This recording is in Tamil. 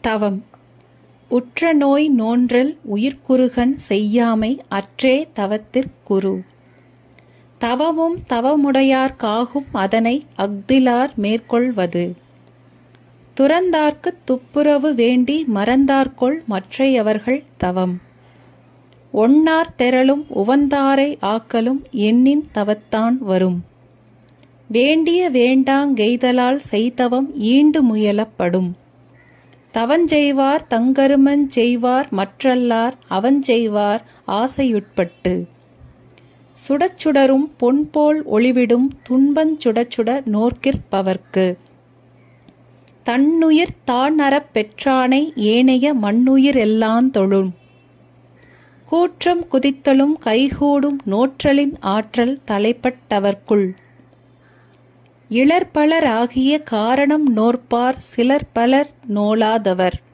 தவம் உற்ற நோய் நோன்றல் உயிர்க்குறுகன் செய்யாமை அற்றே தவத்திற்குரு தவமும் தவமுடையார் காகும் அதனை அஃதிலார் மேற்கொள்வது துறந்தார்க்குத் துப்புரவு வேண்டி மறந்தார்கொள் மற்றையவர்கள் தவம் ஒண்ணார் தெறலும் உவந்தாரை ஆக்கலும் எண்ணின் தவத்தான் வரும் வேண்டிய வேண்டாங்கெய்தலால் செய்தவம் ஈண்டு முயலப்படும் தவஞ்செய்வார் தங்கருமஞ் செய்வார் மற்றல்லார் அவஞ்செய்வார் ஆசையுட்பட்டு சுடச்சுடரும் பொன்போல் ஒளிவிடும் துன்பஞ் சுடச்சுட நோர்க்கிற்பவர்க்கு தன்னுயிர் தானறப் பெற்றானை ஏனைய மண்ணுயிரெல்லாந் தொழும் கூற்றம் குதித்தலும் கைகூடும் நோற்றலின் ஆற்றல் தலைப்பட்டவர்க்குள் இளர்பலராகிய காரணம் நோற்பார் சிலர் பலர் நோலாதவர்